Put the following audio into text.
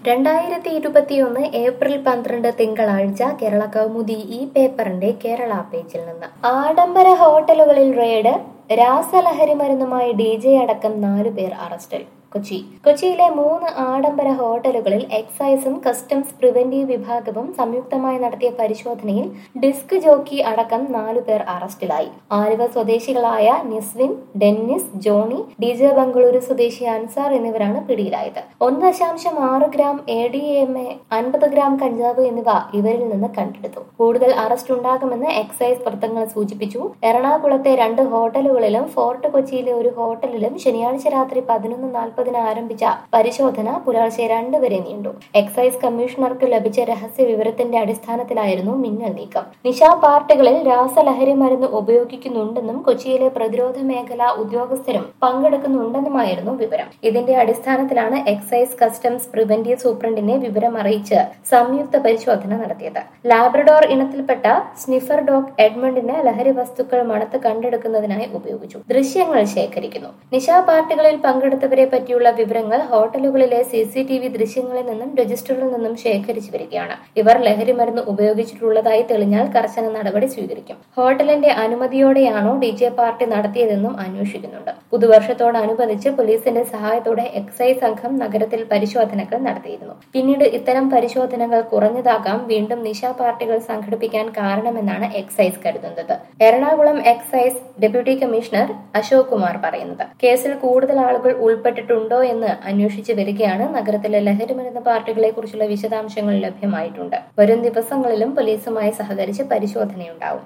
രണ്ടായിരത്തി ഇരുപത്തിയൊന്ന് ഏപ്രിൽ പന്ത്രണ്ട് തിങ്കളാഴ്ച കേരള കൗമുദി ഈ പേപ്പറിന്റെ കേരള പേജിൽ നിന്ന് ആഡംബര ഹോട്ടലുകളിൽ റെയ്ഡ് രാസലഹരി മരുന്നുമായി ഡി ജെ അടക്കം നാലു പേർ അറസ്റ്റിൽ കൊച്ചി കൊച്ചിയിലെ മൂന്ന് ആഡംബര ഹോട്ടലുകളിൽ എക്സൈസും കസ്റ്റംസ് പ്രിവന്റീവ് വിഭാഗവും സംയുക്തമായി നടത്തിയ പരിശോധനയിൽ ഡിസ്ക് ജോക്കി അടക്കം നാലു പേർ അറസ്റ്റിലായി ആലുവ സ്വദേശികളായ നിസ്വിൻ ഡെന്നിസ് ജോണി ഡി ജെ ബംഗളൂരു സ്വദേശി അൻസാർ എന്നിവരാണ് പിടിയിലായത് ഒന്ന് ദശാംശം ആറ് gram A D M A അൻപത് ഗ്രാം കഞ്ചാവ് എന്നിവ ഇവരിൽ നിന്ന് കണ്ടെടുത്തു കൂടുതൽ അറസ്റ്റ് ഉണ്ടാകുമെന്ന് എക്സൈസ് വൃത്തങ്ങൾ സൂചിപ്പിച്ചു എറണാകുളത്തെ രണ്ട് ഹോട്ടലുകളിലും ഫോർട്ട് കൊച്ചിയിലെ ഒരു ഹോട്ടലിലും ശനിയാഴ്ച രാത്രി പതിനൊന്ന് നാൽപ്പതിന് ആരംഭിച്ച പരിശോധന പുലർച്ചെ രണ്ട് വരെ നീണ്ടു എക്സൈസ് കമ്മീഷണർക്ക് ലഭിച്ച രഹസ്യ വിവരത്തിന്റെ അടിസ്ഥാനത്തിലായിരുന്നു മിന്നൽ നീക്കം നിശാ പാർട്ടികളിൽ രാസലഹരി മരുന്ന് ഉപയോഗിക്കുന്നുണ്ടെന്നും കൊച്ചിയിലെ പ്രതിരോധ മേഖല ഉദ്യോഗസ്ഥരും പങ്കെടുക്കുന്നുണ്ടെന്നുമായിരുന്നു വിവരം ഇതിന്റെ അടിസ്ഥാനത്തിലാണ് എക്സൈസ് കസ്റ്റംസ് പ്രിവന്റീവ് സൂപ്രണ്ടിനെ വിവരം അറിയിച്ച് സംയുക്ത പരിശോധന നടത്തിയത് ലാബ്രഡോർ ഇനത്തിൽപ്പെട്ട സ്നിഫർ ഡോഗ് എഡ്മണ്ടിന് ലഹരി വസ്തുക്കൾ മണത്ത് കണ്ടെടുക്കുന്നതിനായി ഉപയോഗിച്ചു ദൃശ്യങ്ങൾ ശേഖരിക്കുന്നു നിശാ പാർട്ടികളിൽ പങ്കെടുത്തവരെ പറ്റിയുള്ള വിവരങ്ങൾ ഹോട്ടലുകളിലെ സി സി ടി വി ദൃശ്യങ്ങളിൽ നിന്നും രജിസ്റ്ററിൽ നിന്നും ശേഖരിച്ചു വരികയാണ് ഇവർ ലഹരി മരുന്ന് ഉപയോഗിച്ചിട്ടുള്ളതായി തെളിഞ്ഞാൽ കർശന നടപടി സ്വീകരിക്കും ഹോട്ടലിന്റെ അനുമതിയോടെയാണോ ഡി ജെ പാർട്ടി നടത്തിയതെന്നും അന്വേഷിക്കുന്നുണ്ട് പുതുവർഷത്തോടനുബന്ധിച്ച് പോലീസിന്റെ സഹായത്തോടെ എക്സൈസ് സംഘം നഗരത്തിൽ പരിശോധനകൾ നടത്തിയിരുന്നു പിന്നീട് ഇത്തരം പരിശോധനകൾ കുറഞ്ഞതാകാം വീണ്ടും നിശാ പാർട്ടികൾ സംഘടിപ്പിക്കാൻ കാരണമെന്നാണ് എക്സൈസ് കരുതുന്നത് Ernakulam excise deputy commissioner Ashok Kumar പറയുന്നത് കേസിൽ കൂടുതൽ ആളുകൾ ഉൾപ്പെട്ടിട്ടുണ്ടോ എന്ന് അന്വേഷിച്ചു വരികയാണ് നഗരത്തിലെ ലഹരിമരുന്ന് പാർട്ടികളെ കുറിച്ചുള്ള വിശദാംശങ്ങൾ ലഭ്യമായിട്ടുണ്ട് വരും ദിവസങ്ങളിലും പോലീസുമായി സഹകരിച്ച് പരിശോധനയുണ്ടാവും